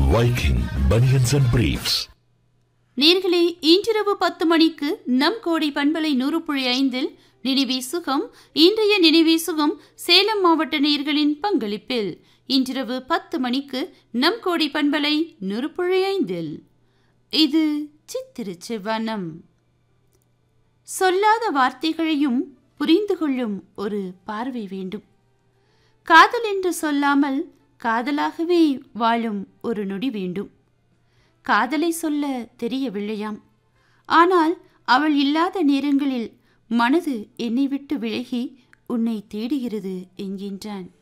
Viking Bunions and Briefs. நேர்களே இன்றிரவு பத்து மணிக்கு நம் கோடி பண்பலை நூறு புள்ளி ஐந்தில் நினைவி சுகம் இன்றைய நினைவி சுகம் சேலம் மாவட்ட நேர்களின் பங்களிப்பில் இன்றிரவு பத்து மணிக்கு நம் கோடி பண்பலை நூறு புள்ளி ஐந்தில் இது சித்திருச்சு வனம் சொல்லாத வார்த்தைகளையும் புரிந்து கொள்ளும் ஒரு பார்வை வேண்டும் காதல் என்று சொல்லாமல் காதலாகவே வாழும் ஒரு நொடி வேண்டும் காதலை சொல்ல தெரியவில்லையாம் ஆனால் அவள் இல்லாத நேரங்களில் மனது என்னை விட்டு விலகி உன்னை தேடுகிறது என்கின்றான்